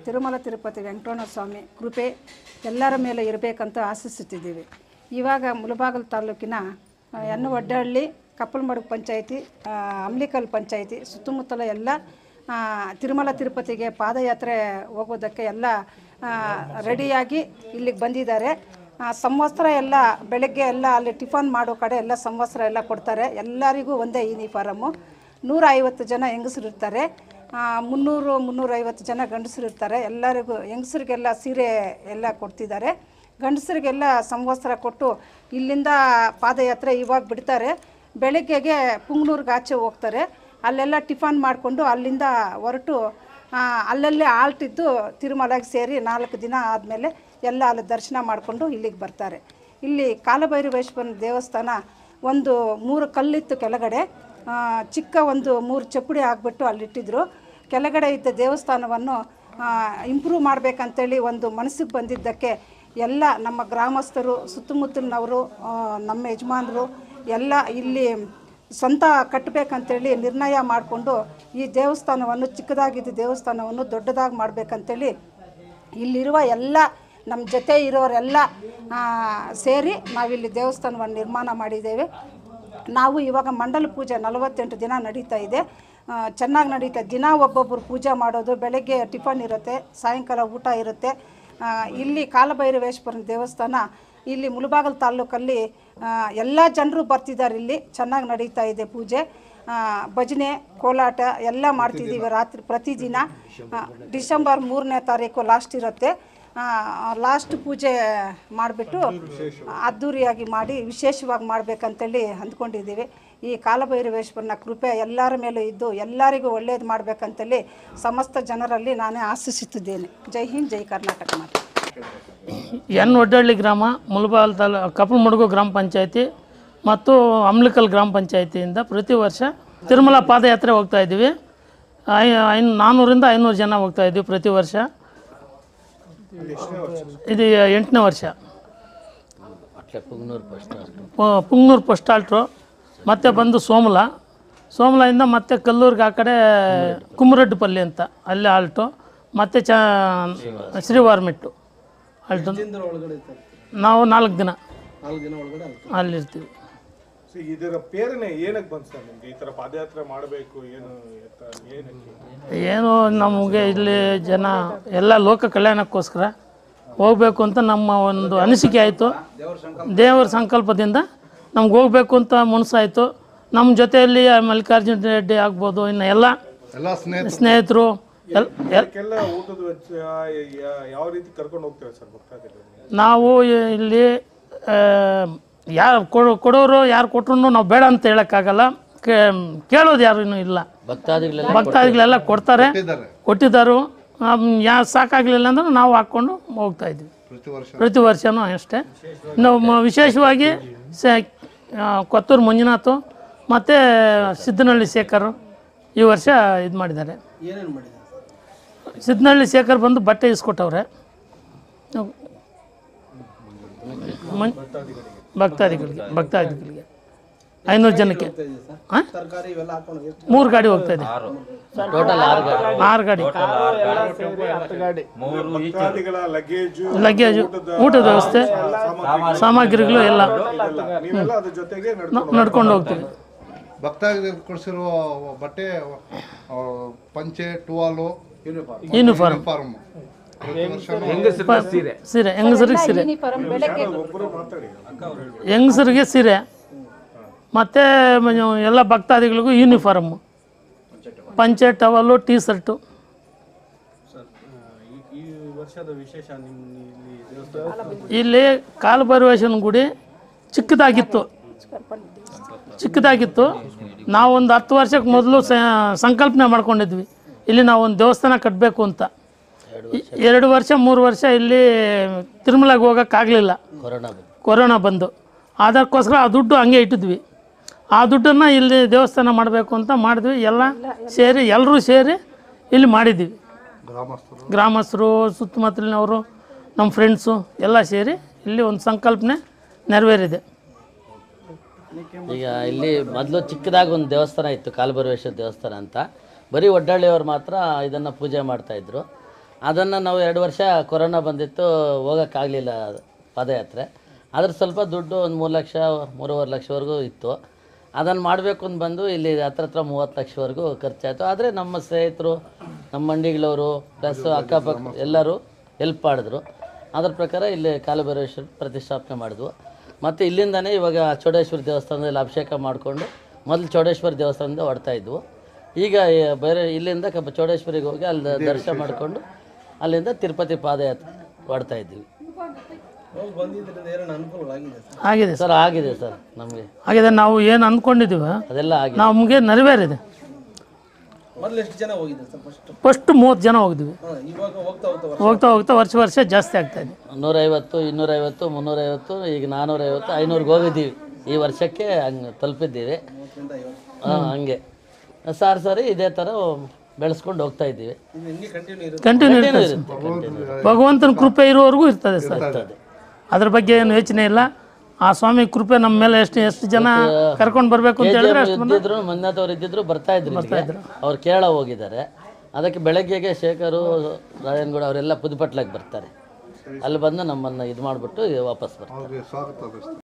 ತಿರುಮಲ ತಿರುಪತಿ ವೆಂಕಟರಮಣ ಸ್ವಾಮಿ ಕೃಪೆ ಎಲ್ಲರ ಮೇಲೆ ಇರಬೇಕಂತ ಆಶಿಸುತ್ತಿದ್ದೀವಿ ಇವಾಗ ಮುಳಬಾಗಲು ತಾಲೂಕಿನ ಆ, ಎನ್ನು ಒಡ್ಡಹಳ್ಳಿ ಕಪ್ಪಲಮಡುಗು ಪಂಚಾಯಿತಿ ಆ, ಅಮ್ಲಿಕಲ್ ಪಂಚಾಯಿತಿ ಸುತ್ತಮುತ್ತಲ ಎಲ್ಲ ಆ, ತಿರುಮಲ ತಿರುಪತಿಗೆ ಪಾದಯಾತ್ರೆ ಹೋಗೋದಕ್ಕೆ ಎಲ್ಲ ಆ, ರೆಡಿಯಾಗಿ ಇಲ್ಲಿಗೆ ಬಂದಿದ್ದಾರೆ ಆ, ಸಂವತ್ಸರ ಎಲ್ಲ ಬೆಳಗ್ಗೆ ಎಲ್ಲ ಅಲ್ಲಿ ಟಿಫನ್ ಮಾಡೋ ಕಡೆ ಎಲ್ಲ ಸಂವತ್ಸರ ಎಲ್ಲ ಕೊಡ್ತಾರೆ ಎಲ್ಲರಿಗೂ ಒಂದೇ ಯೂನಿಫಾರಮ್ಮು ನೂರ ಐವತ್ತು ಜನ ಹೆಂಗಸರು ಇರ್ತಾರೆ ಆ, ಮುನ್ನೂರು ಮುನ್ನೂರೈವತ್ತು ಜನ ಗಂಡಸರು ಇರ್ತಾರೆ ಎಲ್ಲರಿಗೂ ಹೆಂಗಸರಿಗೆಲ್ಲ ಸೀರೆ ಎಲ್ಲ ಕೊಡ್ತಿದ್ದಾರೆ ಗಂಡಸರಿಗೆಲ್ಲ ಸಂವತ್ಸರ ಕೊಟ್ಟು ಇಲ್ಲಿಂದ ಪಾದಯಾತ್ರೆ ಇವಾಗ ಬಿಡ್ತಾರೆ ಬೆಳಗ್ಗೆಗೆ ಪುಂಗ್ಳೂರ್ಗೆ ಆಚೆ ಹೋಗ್ತಾರೆ ಅಲ್ಲೆಲ್ಲ ಟಿಫನ್ ಮಾಡಿಕೊಂಡು ಅಲ್ಲಿಂದ ಹೊರಟು ಆ, ಅಲ್ಲಲ್ಲೇ ಆಲ್ಟಿದ್ದು ತಿರುಮಲಗೆ ಸೇರಿ ನಾಲ್ಕು ದಿನ ಆದಮೇಲೆ ಎಲ್ಲ ಅಲ್ಲಿ ದರ್ಶನ ಮಾಡಿಕೊಂಡು ಇಲ್ಲಿಗೆ ಬರ್ತಾರೆ ಇಲ್ಲಿ ಕಾಲಭೈರವೇಶ್ವರನ ದೇವಸ್ಥಾನ ಒಂದು ಮೂರು ಕಲ್ಲಿತ್ತು ಕೆಳಗಡೆ ಆ, ಚಿಕ್ಕ ಒಂದು ಮೂರು ಚಪ್ಪಡಿ ಹಾಕ್ಬಿಟ್ಟು ಅಲ್ಲಿಟ್ಟಿದ್ರು ಕೆಳಗಡೆ ಇದ್ದ ದೇವಸ್ಥಾನವನ್ನು ಇಂಪ್ರೂವ್ ಮಾಡಬೇಕಂತೇಳಿ ಒಂದು ಮನಸ್ಸಿಗೆ ಬಂದಿದ್ದಕ್ಕೆ ಎಲ್ಲ ನಮ್ಮ ಗ್ರಾಮಸ್ಥರು ಸುತ್ತಮುತ್ತಲಿನವರು ಆ, ನಮ್ಮ ಯಜಮಾನರು ಎಲ್ಲ ಇಲ್ಲಿ ಸ್ವಂತ ಕಟ್ಟಬೇಕಂತೇಳಿ ನಿರ್ಣಯ ಮಾಡಿಕೊಂಡು ಈ ದೇವಸ್ಥಾನವನ್ನು ಚಿಕ್ಕದಾಗಿದ್ದ ದೇವಸ್ಥಾನವನ್ನು ದೊಡ್ಡದಾಗಿ ಮಾಡಬೇಕಂತೇಳಿ ಇಲ್ಲಿರುವ ಎಲ್ಲ ನಮ್ಮ ಜೊತೆ ಇರೋರೆಲ್ಲ ಆ, ಸೇರಿ ನಾವಿಲ್ಲಿ ದೇವಸ್ಥಾನವನ್ನು ನಿರ್ಮಾಣ ಮಾಡಿದ್ದೇವೆ ನಾವು ಇವಾಗ ಮಂಡಲ ಪೂಜೆ ನಲವತ್ತೆಂಟು ದಿನ ನಡೀತಾ ಇದೆ ಚೆನ್ನಾಗಿ ನಡೀತಾ ದಿನ ಒಬ್ಬೊಬ್ಬರು ಪೂಜೆ ಮಾಡೋದು ಬೆಳಗ್ಗೆ ಟಿಫನ್ ಇರುತ್ತೆ ಸಾಯಂಕಾಲ ಊಟ ಇರುತ್ತೆ ಆ, ಇಲ್ಲಿ ಕಾಲಭೈರವೇಶ್ವರನ ದೇವಸ್ಥಾನ ಇಲ್ಲಿ ಮುಳಬಾಗಲ್ ತಾಲೂಕಲ್ಲಿ ಎಲ್ಲ ಜನರು ಬರ್ತಿದ್ದಾರೆ ಇಲ್ಲಿ ಚೆನ್ನಾಗಿ ನಡೀತಾ ಇದೆ ಪೂಜೆ ಆ, ಭಜನೆ ಕೋಲಾಟ ಎಲ್ಲ ಮಾಡ್ತಿದ್ದೀವಿ ರಾತ್ರಿ ಪ್ರತಿದಿನ ಆ, ಡಿಸೆಂಬರ್ ಮೂರನೇ ತಾರೀಕು ಲಾಸ್ಟ್ ಇರುತ್ತೆ ಲಾಸ್ಟ್ ಪೂಜೆ ಮಾಡಿಬಿಟ್ಟು ಅದ್ಧೂರಿಯಾಗಿ ಮಾಡಿ ವಿಶೇಷವಾಗಿ ಮಾಡಬೇಕಂತೇಳಿ ಅಂದ್ಕೊಂಡಿದ್ದೀವಿ ಈ ಕಾಲಭೈರವೇಶ್ವರನ ಕೃಪೆ ಎಲ್ಲರ ಮೇಲೂ ಇದ್ದು ಎಲ್ಲರಿಗೂ ಒಳ್ಳೇದು ಮಾಡಬೇಕಂತೇಳಿ ಸಮಸ್ತ ಜನರಲ್ಲಿ ನಾನೇ ಆಶಿಸುತ್ತಿದ್ದೇನೆ ಜೈ ಹಿಂದ್ ಜೈ ಕರ್ನಾಟಕ ಮಾತೆ ಎನ್ ಒಡ್ಡಹಳ್ಳಿ ಗ್ರಾಮ ಮುಳಬಾಲ್ ತಾಲೂ ಕಪ್ಪಲಮಡುಗು ಗ್ರಾಮ ಪಂಚಾಯತಿ ಮತ್ತು ಅಮ್ಲಿಕಲ್ ಗ್ರಾಮ ಪಂಚಾಯತಿಯಿಂದ ಪ್ರತಿ ವರ್ಷ ತಿರುಮಲ ಪಾದಯಾತ್ರೆ ಹೋಗ್ತಾ ಇದ್ದೀವಿ ಐ ಐನ್ ನಾನ್ನೂರಿಂದ ಐನೂರು ಜನ ಹೋಗ್ತಾ ಇದ್ದೀವಿ ಪ್ರತಿ ವರ್ಷ ಇದು ಎಂಟನೇ ವರ್ಷ ಪ- ಪುಂಗ್ನೂರು ಫಸ್ಟ್ ಆಲ್ಟ್ರು ಮತ್ತೆ ಬಂದು ಸೋಮಲ ಸೋಮಲೆಯಿಂದ ಮತ್ತೆ ಕಲ್ಲೂರಿಗೆ ಆ ಕಡೆ ಕುಮರಡ್ಡಿಪಲ್ಲಿ ಅಂತ ಅಲ್ಲೇ ಆಲ್ಟು ಮತ್ತೆ ಚ ಶ್ರೀವಾರ್ಮೆಟ್ಟು ಆಲ್ಟು ನಾವು ನಾಲ್ಕು ದಿನ ಅಲ್ಲಿರ್ತೀವಿ ಸೊ ಇದರ ಪ್ರೇರಣೆ ಏನಕ್ಕೆ ಬಂತು ಸರ್ ನಿಮ್ಗೆ ಈ ತರ ಪಾದಯಾತ್ರೆ ಮಾಡಬೇಕು ಏನು ಎತ್ತ ಏನಕ್ಕೆ ಏನು ನಮಗೆ ಇಲ್ಲಿ ಜನ ಎಲ್ಲ ಲೋಕ ಕಲ್ಯಾಣಕ್ಕೋಸ್ಕರ ಹೋಗಬೇಕು ಅಂತ ನಮ್ಮ ಒಂದು ಅನಿಸಿಕೆ ಆಯಿತು ದೇವರ ಸಂಕಲ್ಪದಿಂದ ನಮ್ಗೆ ಹೋಗ್ಬೇಕು ಅಂತ ಮನಸ್ಸಾಯಿತು ನಮ್ಮ ಜೊತೆಯಲ್ಲಿ ಮಲ್ಲಿಕಾರ್ಜುನ ರೆಡ್ಡಿ ಆಗ್ಬೋದು ಇನ್ನು ಎಲ್ಲ ಎಲ್ಲ ಸ್ನೇಹಿತರು ಸ್ನೇಹಿತರು ಎಲ್ ಎಲ್ ಇದಕ್ಕೆಲ್ಲ ಊಟದ ವೆಚ್ಚ ಯಾ- ಯಾವ ರೀತಿ ಕರ್ಕೊಂಡು ಹೋಗ್ತಾರೆ ಸರ್ ಭಕ್ತಾದಿಗಳು ನಾವು ಇಲ್ಲಿ ಯಾರು ಕೊಡೋರು ಯಾರು ಕೊಟ್ರು ನಾವು ಬೇಡ ಅಂತ ಹೇಳೋಕ್ಕಾಗಲ್ಲ ಕೇಳೋದು ಯಾರೂ ಇಲ್ಲ ಭಕ್ತಾದಿಗಳೆಲ್ಲ ಭಕ್ತಾದಿಗಳೆಲ್ಲ ಕೊಡ್ತಾರೆ ಇದ್ದಾರೆ ಕೊಟ್ಟಿದ್ದಾರು ಯಾ ಸಾಕಾಗಲಿಲ್ಲ ಅಂದ್ರೆ ನಾವು ಹಾಕ್ಕೊಂಡು ಹೋಗ್ತಾ ಇದ್ವಿ ಪ್ರತಿ ವರ್ಷ ಪ್ರತಿ ವರ್ಷವೂ ಅಷ್ಟೇ ನಾವು ಮ- ವಿಶೇಷವಾಗಿ ಸ ಆ, ಕೊತ್ತೂರು ಮಂಜುನಾಥ್ ಮತ್ತು ಸಿದ್ದನಹಳ್ಳಿ ಶೇಖರ್ ಈ ವರ್ಷ ಇದು ಮಾಡಿದ್ದಾರೆ ಸಿದ್ದನಹಳ್ಳಿ ಶೇಖರ್ ಬಂದು ಬಟ್ಟೆ ಇಸ್ಕೊಟ್ಟವ್ರೆ ಮನ್ ಭಕ್ತಾದಿಗಳಿಗೆ ಭಕ್ತಾದಿಗಳಿಗೆ ಐನೂರು ಜನಕ್ಕೆ ಹಾಂ ಮೂರು ಗಾಡಿ ಹೋಗ್ತಾ ಇದೆ ಟೋಟಲ್ ಆರು ಗಾಡಿ ಆರು ಗಾಡಿ ಭಕ್ತಾದಿಗಳ ಲಗೇಜು ಲಗೇಜು ಊಟದ ವ್ಯವಸ್ಥೆ ಸಾಮಗ್ರಿಗಳು ಎಲ್ಲ ನೀವೆಲ್ಲ ಅದ್ರ ಜೊತೆಗೆ ನಡ್ಕೊಂಡು ನ- ನಡ್ಕೊಂಡು ಹೋಗ್ತೀವಿ ಭಕ್ತಾದಿಗಳು ಕೊಡಿಸಿರುವ ಬಟ್ಟೆ ಆ, ಪಂಚೆ ಟುವಾಲು ಯೂನಿಫಾರ್ಮ್ ಯೂನಿಫಾರ್ಮ್ ಪ್ರತಿ ವರ್ಷ ಸೀರೆ ಹೆಂಗಸರಿಗೆ ಸೀರೆ ಯೂನಿಫಾರ್ಮ್ ಬೆಳಗ್ಗೆ ಒಬ್ಬರು ಮಾತಾಡಿ ಹೆಂಗಸರಿಗೆ ಸೀರೆ ಮತ್ತು ಎಲ್ಲ ಭಕ್ತಾದಿಗಳಿಗೂ ಯೂನಿಫಾರ್ಮು ಪಂಚೆ ಟವಲು ಟೀ ಶರ್ಟು ಈ ವರ್ಷದ ವಿಶೇಷ ನಿಮ್ಮ ಇಲ್ಲಿ ದೇವಸ್ಥಾನ ಇಲ್ಲಿ ಕಾಲಭೈರವೇಶ್ವರನ ಗುಡಿ ಚಿಕ್ಕದಾಗಿತ್ತು ಚಿಕ್ಕದಾಗಿತ್ತು ನಾವು ಒಂದು ಹತ್ತು ವರ್ಷಕ್ಕೆ ಮೊದಲು ಸಂಕಲ್ಪನೆ ಮಾಡ್ಕೊಂಡಿದ್ವಿ ಇಲ್ಲಿ ನಾವು ಒಂದು ದೇವಸ್ಥಾನ ಕಟ್ಟಬೇಕು ಅಂತ ಇ- ಎರಡು ವರ್ಷ ಮೂರು ವರ್ಷ ಇಲ್ಲಿ ತಿರುಮಲಗೆ ಹೋಗೋಕ್ಕಾಗಲಿಲ್ಲ ಕೊರೋನಾ ಬಂದು ಕೊರೋನಾ ಬಂದು ಅದಕ್ಕೋಸ್ಕರ ಆ ದುಡ್ಡು ಹಂಗೆ ಇಟ್ಟಿದ್ವಿ ಆ ದುಡ್ಡನ್ನು ಇಲ್ಲಿ ದೇವಸ್ಥಾನ ಮಾಡಬೇಕು ಅಂತ ಮಾಡಿದ್ವಿ ಎಲ್ಲ ಸೇರಿ ಎಲ್ಲರೂ ಸೇರಿ ಇಲ್ಲಿ ಮಾಡಿದ್ವಿ ಗ್ರಾಮಸ್ಥರು ಗ್ರಾಮಸ್ಥರು ಸುತ್ತಮುತ್ತಲಿನವರು ನಮ್ಮ ಫ್ರೆಂಡ್ಸು ಎಲ್ಲ ಸೇರಿ ಇಲ್ಲಿ ಒಂದು ಸಂಕಲ್ಪನೆ ನೆರವೇರಿದೆ ಈಗ ಇಲ್ಲಿ ಮೊದಲು ಚಿಕ್ಕದಾಗಿ ಒಂದು ದೇವಸ್ಥಾನ ಇತ್ತು ಕಾಲಭೈರವೇಶ್ವರ ದೇವಸ್ಥಾನ ಅಂತ ಬರೀ ಒಡ್ಡಳ್ಳಿಯವರು ಮಾತ್ರ ಇದನ್ನು ಪೂಜೆ ಮಾಡ್ತಾಯಿದ್ರು ಅದನ್ನು ನಾವು ಎರಡು ವರ್ಷ ಕೊರೋನಾ ಬಂದಿತ್ತು ಹೋಗೋಕ್ಕಾಗಲಿಲ್ಲ ಪಾದಯಾತ್ರೆ ಅದ್ರ ಸ್ವಲ್ಪ ದುಡ್ಡು ಒಂದು ಮೂರು ಲಕ್ಷ ಮೂರುವರೆ ಲಕ್ಷವರೆಗೂ ಇತ್ತು ಅದನ್ನು ಮಾಡಬೇಕು ಅಂತ ಬಂದು ಇಲ್ಲಿ ಹತ್ರ ಹತ್ರ ಮೂವತ್ತು ಲಕ್ಷವರೆಗೂ ಖರ್ಚಾಯಿತು ಆದರೆ ನಮ್ಮ ಸ್ನೇಹಿತರು ನಮ್ಮ ಮಂಡಿಗಳವರು ಪ್ಲಸ್ ಅಕ್ಕಪಕ್ಕ ಎಲ್ಲರೂ ಹೆಲ್ಪ್ ಮಾಡಿದ್ರು ಅದ್ರ ಪ್ರಕಾರ ಇಲ್ಲಿ ಕಾಲಭೈರವೇಶ್ವರ ಪ್ರತಿಷ್ಠಾಪನೆ ಮಾಡಿದ್ವು ಮತ್ತು ಇಲ್ಲಿಂದನೇ ಇವಾಗ ಚೌಡೇಶ್ವರ ದೇವಸ್ಥಾನದಲ್ಲಿ ಅಭಿಷೇಕ ಮಾಡಿಕೊಂಡು ಮೊದಲು ಚೌಡೇಶ್ವರ ದೇವಸ್ಥಾನದಿಂದ ಹೊಡ್ತಾ ಇದ್ವು ಈಗ ಈ ಬೇರೆ ಇಲ್ಲಿಂದ ಕ ಚೌಡೇಶ್ವರಿಗೆ ಹೋಗಿ ಅಲ್ಲಿ ದರ್ಶನ ಮಾಡಿಕೊಂಡು ಅಲ್ಲಿಂದ ತಿರುಪತಿ ಪಾದಯಾತ್ರೆ ಹೊಡ್ತಾ ಇದ್ದೀವಿ ಆಗಿದೆ ಸರ್ ಸರ್ ಆಗಿದೆ ಸರ್ ನಮಗೆ ಆಗಿದೆ ನಾವು ಏನು ಅಂದ್ಕೊಂಡಿದ್ದೀವಿ ಅದೆಲ್ಲ ಆಗಿದೆ ನಮಗೆ ನೆರವೇರಿದೆ ಫಸ್ಟ್ ಮೂವತ್ತು ಜನ ಹೋಗಿದ್ವಿ ಹೋಗ್ತಾ ಹೋಗ್ತಾ ವರ್ಷ ವರ್ಷ ಜಾಸ್ತಿ ಆಗ್ತಾ ಇದೆ ನೂರೈವತ್ತು ಇನ್ನೂರೈವತ್ತು ಮುನ್ನೂರೈವತ್ತು ಈಗ ನಾನ್ನೂರೈವತ್ತು ಐನೂರಿಗೆ ಹೋಗಿದ್ದೀವಿ ಈ ವರ್ಷಕ್ಕೆ ಹಂಗೆ ತಲುಪಿದ್ದೀವಿ ಹಾಂ ಹಂಗೆ ಸಾರಿ ಸಾರಿ ಇದೇ ಥರ ಬೆಳೆಸ್ಕೊಂಡು ಹೋಗ್ತಾ ಇದ್ದೀವಿ ಕಂಟಿನ್ಯೂ ಇರ್ತದೆ ಸರ್. ಭಗವಂತನ ಕೃಪೆ ಇರುವವರೆಗೂ ಇರ್ತದೆ ಸರ್ ಅದ್ರ ಬಗ್ಗೆ ಏನು ಯೋಚನೆ ಇಲ್ಲ ಆ ಸ್ವಾಮಿ ಕೃಪೆ ನಮ್ಮ ಮೇಲೆ ಎಷ್ಟು ಎಷ್ಟು ಜನ ಕರ್ಕೊಂಡು ಬರಬೇಕು ಅಂತ ಹೇಳಿದ್ರೆ ಅಷ್ಟು ಮಂದಿ ಇದ್ದಿದ್ರು ಮಂಜುನಾಥ್ ಅವ್ರು ಇದ್ದಿದ್ರು ಬರ್ತಾ ಇದ್ರು ಇಲ್ಲಿಗೆ. ಅವ್ರು ಕೇರಳ ಹೋಗಿದ್ದಾರೆ ಅದಕ್ಕೆ ಬೆಳಗ್ಗೆಗೆ ಶೇಖರು ರಾಯನಗೌಡ ಅವರೆಲ್ಲ ಪುದುಪಟ್ಲಾಗಿ ಬರ್ತಾರೆ ಅಲ್ಲಿ ಬಂದು ನಮ್ಮನ್ನು ಇದು ಮಾಡಿಬಿಟ್ಟು ವಾಪಸ್ ಬರ್ತಾರೆ ಅವ್ರಿಗೆ ಸ್ವಾಗತ ಬಯಸ್ತೀನಿ